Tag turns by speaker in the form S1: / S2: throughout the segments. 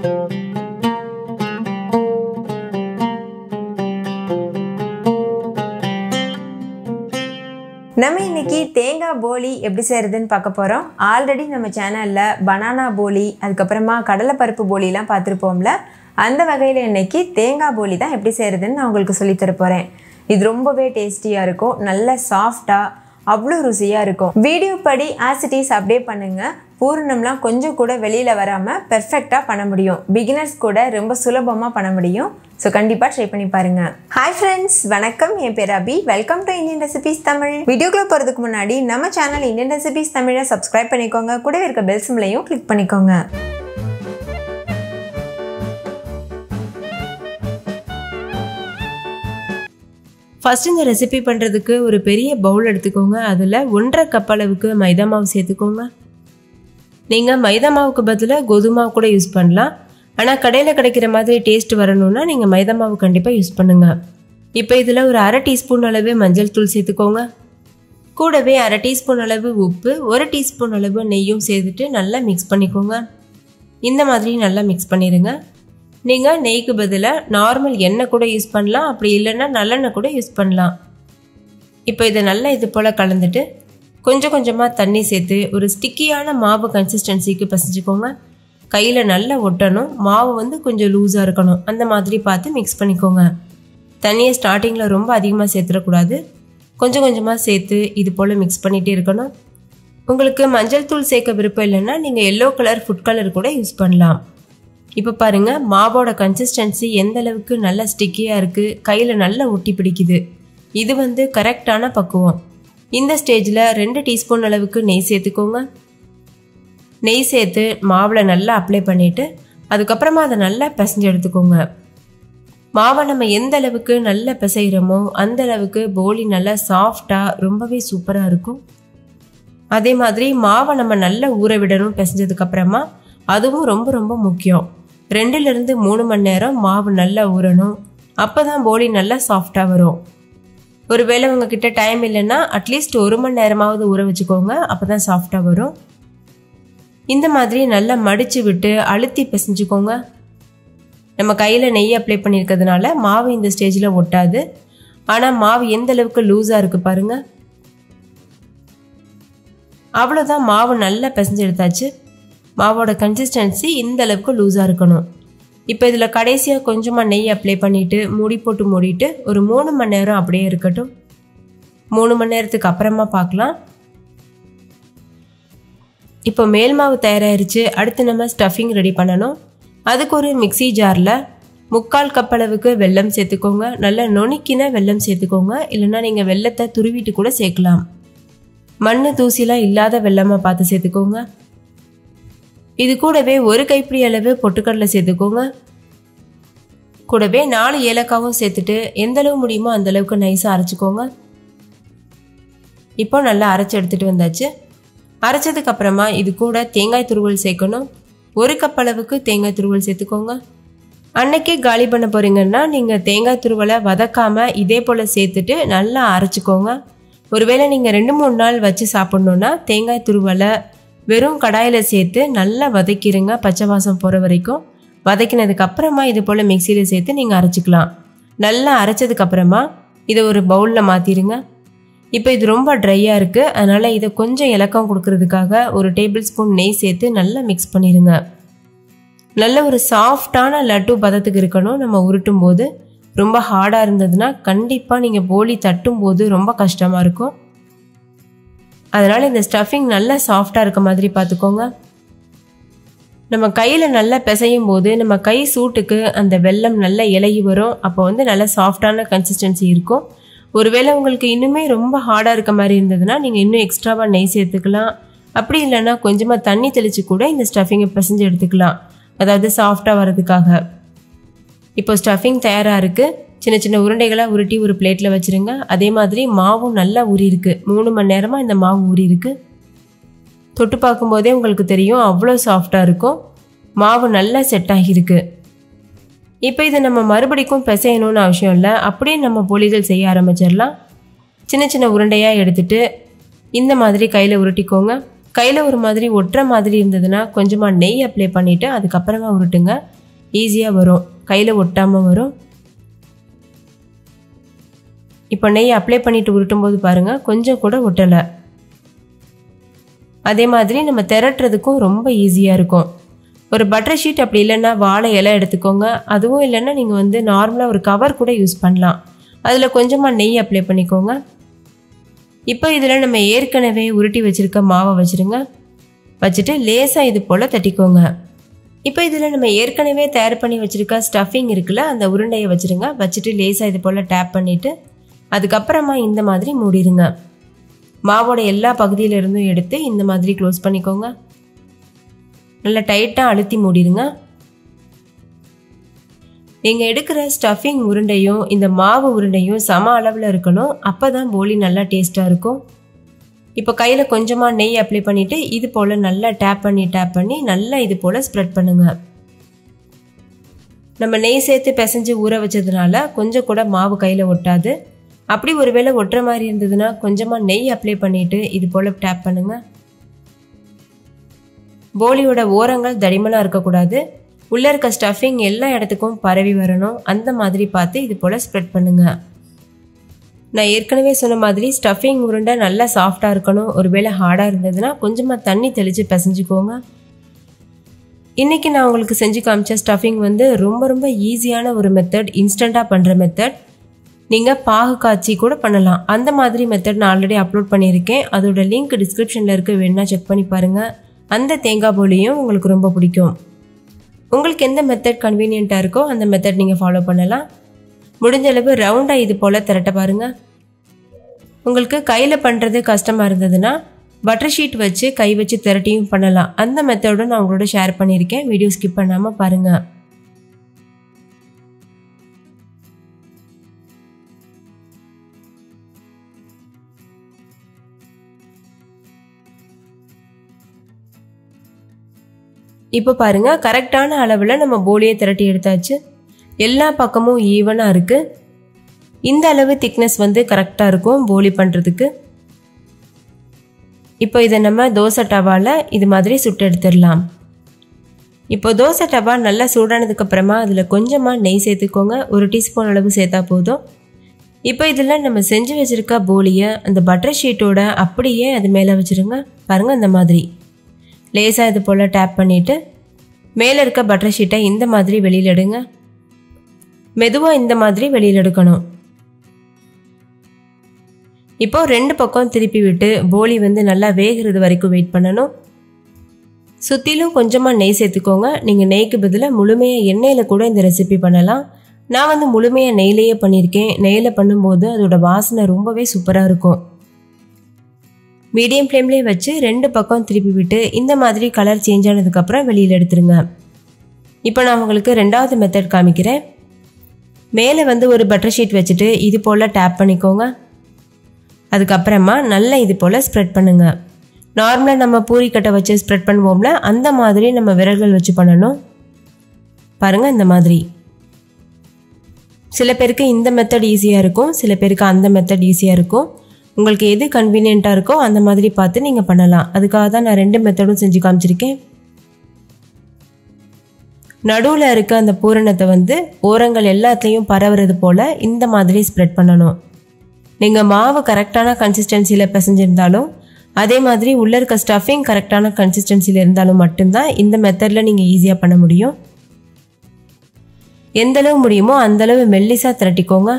S1: நம்ம இன்னைக்கு தேங்காய் போலி எப்படி செய்கிறதுன்னு பார்க்க போகிறோம் ஆல்ரெடி நம்ம சேனலில் பனானா போலி அதுக்கப்புறமா கடலைப்பருப்பு போலிலாம் பார்த்துருப்போம்ல அந்த வகையில் இன்னைக்கு தேங்காய் போலி தான் எப்படி செய்கிறதுன்னு நான் உங்களுக்கு சொல்லித் தர போகிறேன் இது ரொம்பவே டேஸ்டியாக இருக்கும் நல்ல சாஃப்டாக அவ்வளோ ருசியாக இருக்கும் வீடியோ படி ஆசிட்டிஸ் அப்படியே பண்ணுங்கள் பூரணம்லாம் கொஞ்சம் கூட வெளியில் வராமல் பெர்ஃபெக்டாக பண்ண முடியும் பிகினர்ஸ் கூட ரொம்ப சுலபமாக பண்ண முடியும் ஸோ கண்டிப்பாக ட்ரை பண்ணி பாருங்க ஹாய் ஃப்ரெண்ட்ஸ் வணக்கம் என் பேர் Abhi welcome to Indian recipes Tamil வீடியோக்குள்ள போகிறதுக்கு முன்னாடி நம்ம சேனல் இந்தியன் ரெசிபிஸ் தமிழை சப்ஸ்கிரைப் பண்ணிக்கோங்க கூடவே இருக்க பெல் சிம்லையும் கிளிக் பண்ணிக்கோங்க
S2: ஃபஸ்ட் இந்த ரெசிபி பண்ணுறதுக்கு ஒரு பெரிய பவுல் எடுத்துக்கோங்க அதில் ஒன்றரை கப் அளவுக்கு மைதா மாவு சேர்த்துக்கோங்க நீங்கள் மைதா மாவுக்கு பதிலாக கோதுமை மாவு கூட யூஸ் பண்ணலாம் ஆனால் கடையில் கிடைக்கிற மாதிரி டேஸ்ட் வரணும்னா நீங்கள் மைதா மாவு கண்டிப்பாக யூஸ் பண்ணுங்கள் இப்போ இதில் ஒரு அரை டீஸ்பூன் அளவு மஞ்சள் தூள் சேர்த்துக்கோங்க கூடவே அரை டீஸ்பூன் அளவு உப்பு ஒரு டீஸ்பூன் அளவு நெய்யும் சேர்த்துட்டு நல்லா மிக்ஸ் பண்ணிக்கோங்க இந்த மாதிரி நல்லா மிக்ஸ் பண்ணிடுங்க நீங்கள் நெய்க்கு பதிலாக நார்மல் எண்ணெய் கூட யூஸ் பண்ணலாம் அப்படி இல்லைன்னா நல்லெண்ணெய் கூட யூஸ் பண்ணலாம் இப்போ இதை நல்லா இது போல் கலந்துட்டு கொஞ்சம் கொஞ்சமாக தண்ணி சேர்த்து ஒரு ஸ்டிக்கியான மாவு கன்சிஸ்டன்சிக்கு பசிச்சுக்கோங்க கையில் நல்லா ஒட்டணும் மாவு வந்து கொஞ்சம் லூஸாக இருக்கணும் அந்த மாதிரி பார்த்து மிக்ஸ் பண்ணிக்கோங்க தண்ணியை ஸ்டார்டிங்கில் ரொம்ப அதிகமாக சேர்த்துடக்கூடாது கொஞ்சம் கொஞ்சமாக சேர்த்து இது போல் மிக்ஸ் பண்ணிகிட்டே இருக்கணும் உங்களுக்கு மஞ்சள் தூள் சேர்க்க விருப்பம் இல்லைன்னா நீங்கள் எல்லோ கலர் ஃபுட் கலர் கூட யூஸ் பண்ணலாம் இப்போ பாருங்கள் மாவோட கன்சிஸ்டன்சி எந்த அளவுக்கு நல்லா ஸ்டிக்கியாக இருக்குது கையில் நல்லா ஒட்டி பிடிக்குது இது வந்து கரெக்டான பக்குவம் இந்த ஸ்டேஜில் ரெண்டு டீஸ்பூன் அளவுக்கு நெய் சேர்த்துக்கோங்க நெய் சேர்த்து மாவில் நல்லா அப்ளை பண்ணிவிட்டு அதுக்கப்புறமா அதை நல்லா பிசைஞ்சு எடுத்துக்கோங்க மாவை நம்ம எந்த அளவுக்கு நல்லா பிசைகிறோமோ அந்த அளவுக்கு போலி நல்லா சாஃப்டாக ரொம்பவே சூப்பராக இருக்கும் அதே மாதிரி மாவை நம்ம நல்லா ஊற விடணும் பிசைஞ்சதுக்கப்புறமா அதுவும் ரொம்ப ரொம்ப முக்கியம் ரெண்டுலேருந்து மூணு மணி நேரம் மாவு நல்லா ஊறணும் அப்போ தான் போலி நல்லா சாஃப்டாக வரும் ஒருவேளை உங்ககிட்ட டைம் இல்லைன்னா அட்லீஸ்ட் ஒரு மணி நேரமாவது ஊற வச்சுக்கோங்க அப்போ தான் சாஃப்டாக வரும் இந்த மாதிரி நல்லா மடித்து விட்டு அழுத்தி பிசைஞ்சுக்கோங்க நம்ம கையில் நெய் அப்ளை பண்ணியிருக்கிறதுனால மாவு இந்த ஸ்டேஜில் ஒட்டாது ஆனால் மாவு எந்த அளவுக்கு லூஸாக இருக்குது பாருங்கள் அவ்வளோதான் மாவு நல்லா பிசைஞ்சு எடுத்தாச்சு மாவோட கன்சிஸ்டன்சி இந்த அளவுக்கு லூஸாக இருக்கணும் இப்போ இதில் கடைசியாக கொஞ்சமாக நெய் அப்ளை பண்ணிவிட்டு மூடி போட்டு மூடிட்டு ஒரு மூணு மணி நேரம் அப்படியே இருக்கட்டும் மூணு மணி நேரத்துக்கு அப்புறமா பார்க்கலாம் இப்போ மேல் மாவு தயாராகிருச்சு அடுத்து நம்ம ஸ்டஃபிங் ரெடி பண்ணணும் அதுக்கு ஒரு மிக்சி ஜாரில் முக்கால் கப் அளவுக்கு வெல்லம் சேர்த்துக்கோங்க நல்லா நுணுக்கின வெல்லம் சேர்த்துக்கோங்க இல்லைன்னா நீங்கள் வெள்ளத்தை துருவிட்டு கூட சேர்க்கலாம் மண் தூசிலாம் இல்லாத வெள்ளமாக பார்த்து சேர்த்துக்கோங்க இது கூடவே ஒரு கைப்பிடி அளவு பொட்டுக்கடலை சேர்த்துக்கோங்க கூடவே நாலு ஏலக்காவும் சேர்த்துட்டு எந்த அளவு முடியுமோ அந்த அளவுக்கு நைஸாக அரைச்சிக்கோங்க இப்போ நல்லா அரைச்சி எடுத்துகிட்டு வந்தாச்சு அரைச்சதுக்கு அப்புறமா இது கூட தேங்காய் துருவல் சேர்க்கணும் ஒரு கப் அளவுக்கு தேங்காய் துருவல் சேர்த்துக்கோங்க அன்னைக்கே காலி பண்ண போகிறீங்கன்னா நீங்கள் தேங்காய் துருவலை வதக்காமல் இதே போல் சேர்த்துட்டு நல்லா அரைச்சிக்கோங்க ஒருவேளை நீங்கள் ரெண்டு மூணு நாள் வச்சு சாப்பிட்ணுன்னா தேங்காய் துருவலை வெறும் கடாயில் சேர்த்து நல்லா வதக்கிடுங்க பச்சை வாசம் போகிற வரைக்கும் வதக்கினதுக்கு அப்புறமா இது போல் மிக்சியில் சேர்த்து நீங்கள் அரைச்சிக்கலாம் நல்லா அரைச்சதுக்கு அப்புறமா இதை ஒரு பவுலில் மாற்றிடுங்க இப்போ இது ரொம்ப ட்ரையாக இருக்குது அதனால் இதை கொஞ்சம் இலக்கம் கொடுக்கறதுக்காக ஒரு டேபிள் ஸ்பூன் நெய் சேர்த்து நல்லா மிக்ஸ் பண்ணிடுங்க நல்ல ஒரு சாஃப்டான லட்டு பதத்துக்கு இருக்கணும் நம்ம உருட்டும் போது ரொம்ப ஹார்டாக இருந்ததுன்னா கண்டிப்பாக நீங்கள் போலி தட்டும் போது ரொம்ப கஷ்டமாக இருக்கும் அதனால் இந்த ஸ்டஃபிங் நல்லா சாஃப்டாக இருக்க மாதிரி பார்த்துக்கோங்க நம்ம கையில் நல்லா பிசையும் போது நம்ம கை சூட்டுக்கு அந்த வெல்லம் நல்லா இலகி வரும் அப்போ வந்து நல்லா சாஃப்டான கன்சிஸ்டன்சி இருக்கும் ஒருவேளை உங்களுக்கு இன்னுமே ரொம்ப ஹார்டாக இருக்க மாதிரி இருந்ததுன்னா நீங்கள் இன்னும் எக்ஸ்ட்ராவாக நெய் சேர்த்துக்கலாம் அப்படி இல்லைன்னா கொஞ்சமாக தண்ணி தெளித்து கூட இந்த ஸ்டஃபிங்கை பிசைஞ்சு எடுத்துக்கலாம் அதாவது சாஃப்டாக வர்றதுக்காக இப்போ ஸ்டஃபிங் தயாராக இருக்குது சின்ன சின்ன உருண்டைகளாக உருட்டி ஒரு பிளேட்டில் வச்சுருங்க அதே மாதிரி மாவும் நல்லா ஊறி இருக்கு மூணு மணி நேரமாக இந்த மாவு ஊறி இருக்கு தொட்டு பார்க்கும்போதே உங்களுக்கு தெரியும் அவ்வளோ சாஃப்டாக இருக்கும் மாவு நல்லா செட் ஆகியிருக்கு இப்போ இதை நம்ம மறுபடிக்கும் பிசையணும்னு அவசியம் இல்லை அப்படியே நம்ம போலிகள் செய்ய ஆரம்பிச்சிடலாம் சின்ன சின்ன உருண்டையாக எடுத்துட்டு இந்த மாதிரி கையில் உருட்டிக்கோங்க கையில் ஒரு மாதிரி ஒட்டுற மாதிரி இருந்ததுன்னா கொஞ்சமாக நெய் அப்ளை பண்ணிவிட்டு அதுக்கப்புறமா உருட்டுங்க ஈஸியாக வரும் கையில் ஒட்டாமல் வரும் இப்போ நெய் அப்ளை பண்ணிட்டு உருட்டும்போது பாருங்கள் கொஞ்சம் கூட ஒட்டலை அதே மாதிரி நம்ம திரட்டுறதுக்கும் ரொம்ப ஈஸியாக இருக்கும் ஒரு பட்டர் ஷீட் அப்படி இல்லைன்னா வாழை இலை எடுத்துக்கோங்க அதுவும் இல்லைன்னா நீங்கள் வந்து நார்மலாக ஒரு கவர் கூட யூஸ் பண்ணலாம் அதில் கொஞ்சமாக நெய் அப்ளை பண்ணிக்கோங்க இப்போ இதில் நம்ம ஏற்கனவே உருட்டி வச்சுருக்க மாவை வச்சுருங்க வச்சுட்டு லேசாக இது போல் தட்டிக்கோங்க இப்போ இதில் நம்ம ஏற்கனவே தயார் பண்ணி வச்சுருக்க ஸ்டஃபிங் இருக்குல்ல அந்த உருண்டையை வச்சுருங்க வச்சுட்டு லேசாக இது போல் டேப் பண்ணிவிட்டு அதுக்கப்புறமா இந்த மாதிரி மூடிடுங்க மாவோட எல்லா பகுதியிலிருந்தும் எடுத்து இந்த மாதிரி க்ளோஸ் பண்ணிக்கோங்க நல்லா டைட்டாக அழுத்தி மூடிடுங்க நீங்கள் எடுக்கிற ஸ்டஃபிங் உருண்டையும் இந்த மாவு உருண்டையும் சம அளவில் இருக்கணும் அப்போ தான் போலி நல்லா டேஸ்ட்டாக இருக்கும் இப்போ கையில் கொஞ்சமாக நெய் அப்ளை பண்ணிவிட்டு இது போல் நல்லா டேப் பண்ணி டேப் பண்ணி நல்லா இது போல் ஸ்ப்ரெட் பண்ணுங்கள் நம்ம நெய் சேர்த்து பிசைஞ்சு ஊற வச்சதுனால கொஞ்சம் கூட மாவு கையில் ஒட்டாது அப்படி ஒருவேளை ஒட்டுற மாதிரி இருந்ததுன்னா கொஞ்சமாக நெய் அப்ளை பண்ணிவிட்டு இது போல் டேப் பண்ணுங்கள் போலியோட ஓரங்கள் தடிமனாக இருக்கக்கூடாது உள்ளே இருக்க ஸ்டஃபிங் எல்லா இடத்துக்கும் பரவி வரணும் அந்த மாதிரி பார்த்து இது போல் ஸ்ப்ரெட் பண்ணுங்கள் நான் ஏற்கனவே சொன்ன மாதிரி ஸ்டஃபிங் உருண்டை நல்லா சாஃப்டாக இருக்கணும் ஒருவேளை ஹார்டாக இருந்ததுன்னா கொஞ்சமாக தண்ணி தெளித்து பிசைஞ்சுக்கோங்க இன்றைக்கி நான் உங்களுக்கு செஞ்சு காமிச்ச ஸ்டஃபிங் வந்து ரொம்ப ரொம்ப ஈஸியான ஒரு மெத்தட் இன்ஸ்டண்ட்டாக பண்ணுற மெத்தட் நீங்கள் பாகு காய்ச்சி கூட பண்ணலாம் அந்த மாதிரி மெத்தட் நான் ஆல்ரெடி அப்லோட் பண்ணியிருக்கேன் அதோட லிங்க் டிஸ்கிரிப்ஷனில் இருக்க வேணா செக் பண்ணி பாருங்கள் அந்த தேங்காய் போலியும் உங்களுக்கு ரொம்ப பிடிக்கும் உங்களுக்கு எந்த மெத்தட் கன்வீனியண்ட்டாக இருக்கோ அந்த மெத்தட் நீங்கள் ஃபாலோ பண்ணலாம் முடிஞ்ச அளவு ரவுண்டாக இது போல் திரட்ட பாருங்கள் உங்களுக்கு கையில் பண்ணுறது கஷ்டமாக இருந்ததுன்னா பட்டர் ஷீட் வச்சு கை வச்சு திரட்டியும் பண்ணலாம் அந்த மெத்தடும் நான் உங்களோட ஷேர் பண்ணியிருக்கேன் வீடியோ ஸ்கிப் பண்ணாமல் பாருங்கள் இப்போ பாருங்க கரெக்டான அளவில் நம்ம போலியை திரட்டி எடுத்தாச்சு எல்லா பக்கமும் ஈவனாக இருக்குது இந்த அளவு திக்னஸ் வந்து கரெக்டாக இருக்கும் போலி பண்ணுறதுக்கு இப்போ இதை நம்ம தோசை டவாவில் இது மாதிரி சுட்டு எடுத்துடலாம் இப்போ தோசை டவா நல்லா சூடானதுக்கு அப்புறமா அதில் கொஞ்சமாக நெய் சேர்த்துக்கோங்க ஒரு டீஸ்பூன் அளவு சேர்த்தா போதும் இப்போ இதில் நம்ம செஞ்சு வச்சுருக்க போலியை அந்த பட்டர் ஷீட்டோட அப்படியே அது மேலே வச்சுருங்க பாருங்கள் அந்த மாதிரி லேசாக இது போல் டேப் பண்ணிவிட்டு மேலே இருக்க பட்டர் ஷீட்டை இந்த மாதிரி வெளியில் எடுங்க மெதுவாக இந்த மாதிரி வெளியில் எடுக்கணும் இப்போ ரெண்டு பக்கம் திருப்பி விட்டு போலி வந்து நல்லா வேகிறது வரைக்கும் வெயிட் பண்ணணும் சுற்றிலும் கொஞ்சமாக நெய் சேர்த்துக்கோங்க நீங்கள் நெய்க்கு பதிலாக முழுமையாக எண்ணெயில் கூட இந்த ரெசிபி பண்ணலாம் நான் வந்து முழுமையாக நெய்லேயே பண்ணியிருக்கேன் நெய்யில் பண்ணும்போது அதோட வாசனை ரொம்பவே சூப்பராக இருக்கும் மீடியம் ஃப்ளேம்லேயே வச்சு ரெண்டு பக்கம் திருப்பி விட்டு இந்த மாதிரி கலர் சேஞ்ச் ஆனதுக்கப்புறம் வெளியில் எடுத்துருங்க இப்போ நான் உங்களுக்கு ரெண்டாவது மெத்தட் காமிக்கிறேன் மேலே வந்து ஒரு பட்டர் ஷீட் வச்சுட்டு இது போல் டேப் பண்ணிக்கோங்க அதுக்கப்புறமா நல்லா இது போல் ஸ்ப்ரெட் பண்ணுங்க நார்மலாக நம்ம பூரிக்கட்டை வச்சு ஸ்ப்ரெட் பண்ணுவோம்ல அந்த மாதிரி நம்ம விரல்கள் வச்சு பண்ணணும் பாருங்கள் இந்த மாதிரி சில பேருக்கு இந்த மெத்தட் ஈஸியாக இருக்கும் சில பேருக்கு அந்த மெத்தட் ஈஸியாக இருக்கும் உங்களுக்கு எது கன்வீனியண்ட்டாக இருக்கோ அந்த மாதிரி பார்த்து நீங்கள் பண்ணலாம் அதுக்காக தான் நான் ரெண்டு மெத்தடும் செஞ்சு காமிச்சிருக்கேன் நடுவில் இருக்க அந்த பூரணத்தை வந்து ஓரங்கள் எல்லாத்துலேயும் பரவுறது போல் இந்த மாதிரி ஸ்ப்ரெட் பண்ணணும் நீங்கள் மாவு கரெக்டான கன்சிஸ்டன்சியில் பிசைஞ்சிருந்தாலும் அதே மாதிரி உள்ளே இருக்க ஸ்டஃபிங் கரெக்டான கன்சிஸ்டன்சியில் இருந்தாலும் மட்டும்தான் இந்த மெத்தடில் நீங்கள் ஈஸியாக பண்ண முடியும் எந்த அளவு முடியுமோ அந்தளவு மெல்லிஸாக திரட்டிக்கோங்க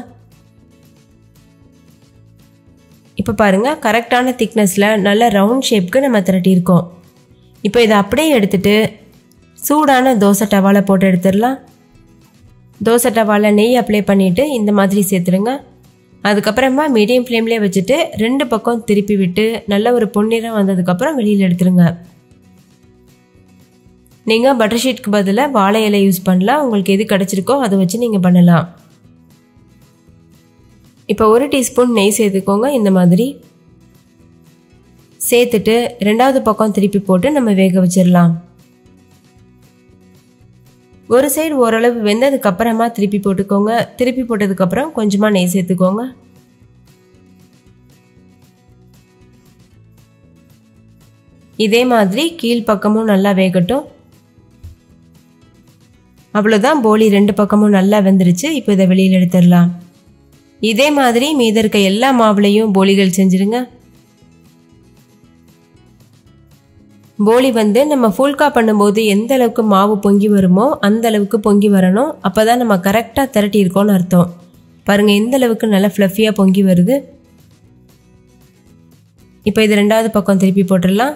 S2: இப்போ பாருங்கள் கரெக்டான திக்னஸில் நல்ல ரவுண்ட் ஷேப்க்கு நம்ம திரட்டியிருக்கோம் இப்போ இதை அப்படியே எடுத்துட்டு சூடான தோசை டவாவில் போட்டு எடுத்துடலாம் தோசை டவாவில் நெய் அப்ளை பண்ணிவிட்டு இந்த மாதிரி சேர்த்துருங்க அதுக்கப்புறமா மீடியம் ஃப்ளேம்லேயே வச்சுட்டு ரெண்டு பக்கம் திருப்பி விட்டு நல்ல ஒரு பொன்னிறம் வந்ததுக்கப்புறம் வெளியில் எடுத்துருங்க நீங்கள் பட்டர் ஷீட்க்கு பதிலாக வாழை இலை யூஸ் பண்ணலாம் உங்களுக்கு எது கிடச்சிருக்கோ அதை வச்சு நீங்கள் பண்ணலாம் இப்போ ஒரு டீஸ்பூன் நெய் சேர்த்துக்கோங்க இந்த மாதிரி சேர்த்துட்டு ரெண்டாவது பக்கம் திருப்பி போட்டு நம்ம வேக வச்சிடலாம் ஒரு சைடு ஓரளவு வெந்ததுக்கு அப்புறமா திருப்பி போட்டுக்கோங்க திருப்பி போட்டதுக்கப்புறம் கொஞ்சமாக நெய் சேர்த்துக்கோங்க இதே மாதிரி கீழ் பக்கமும் நல்லா வேகட்டும் அவ்வளோதான் போலி ரெண்டு பக்கமும் நல்லா வெந்துருச்சு இப்போ இதை வெளியில் எடுத்துடலாம் இதே மாதிரி மீத இருக்க எல்லா மாவுலையும் போலிகள் செஞ்சுருங்க போலி வந்து நம்ம ஃபுல்கா பண்ணும்போது எந்த அளவுக்கு மாவு பொங்கி வருமோ அந்த அளவுக்கு பொங்கி வரணும் அப்போ தான் நம்ம கரெக்டாக திரட்டி இருக்கோம்னு அர்த்தம் பாருங்கள் எந்த அளவுக்கு நல்லா ஃப்ளஃபியாக பொங்கி வருது இப்போ இது ரெண்டாவது பக்கம் திருப்பி போட்டுடலாம்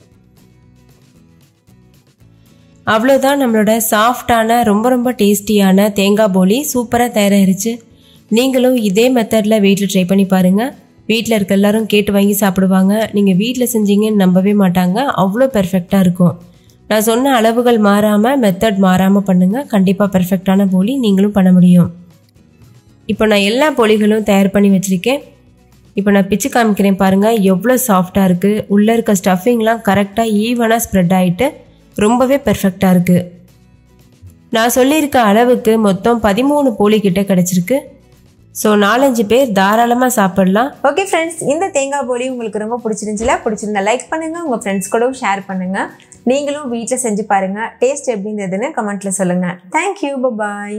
S2: அவ்வளோதான் நம்மளோட சாஃப்டான ரொம்ப ரொம்ப டேஸ்டியான தேங்காய் போலி சூப்பராக தயாராகிருச்சு நீங்களும் இதே மெத்தடில் வீட்டில் ட்ரை பண்ணி பாருங்கள் வீட்டில் இருக்க எல்லாரும் கேட்டு வாங்கி சாப்பிடுவாங்க நீங்கள் வீட்டில் செஞ்சீங்கன்னு நம்பவே மாட்டாங்க அவ்வளோ பெர்ஃபெக்டாக இருக்கும் நான் சொன்ன அளவுகள் மாறாமல் மெத்தட் மாறாமல் பண்ணுங்கள் கண்டிப்பாக பெர்ஃபெக்டான போலி நீங்களும் பண்ண முடியும் இப்போ நான் எல்லா போலிகளும் தயார் பண்ணி வச்சுருக்கேன் இப்போ நான் பிச்சு காமிக்கிறேன் பாருங்கள் எவ்வளோ சாஃப்டாக இருக்குது உள்ளே இருக்க ஸ்டஃபிங்லாம் கரெக்டாக ஈவனாக ஸ்ப்ரெட் ஆகிட்டு ரொம்பவே பெர்ஃபெக்டாக இருக்குது நான் சொல்லியிருக்க அளவுக்கு மொத்தம் பதிமூணு போலி கிட்ட கிடச்சிருக்கு ஸோ நாலஞ்சு பேர் தாராளமாக சாப்பிடலாம்
S1: ஓகே ஃப்ரெண்ட்ஸ் இந்த தேங்காய் போலி உங்களுக்கு ரொம்ப பிடிச்சிருந்துச்சுல பிடிச்சிருந்தா லைக் பண்ணுங்கள் உங்கள் ஃப்ரெண்ட்ஸ் கூடவும் ஷேர் பண்ணுங்கள் நீங்களும் வீட்டில் செஞ்சு பாருங்கள் டேஸ்ட் எப்படி இருந்ததுன்னு கமெண்ட்டில் சொல்லுங்கள் தேங்க்யூ பாய்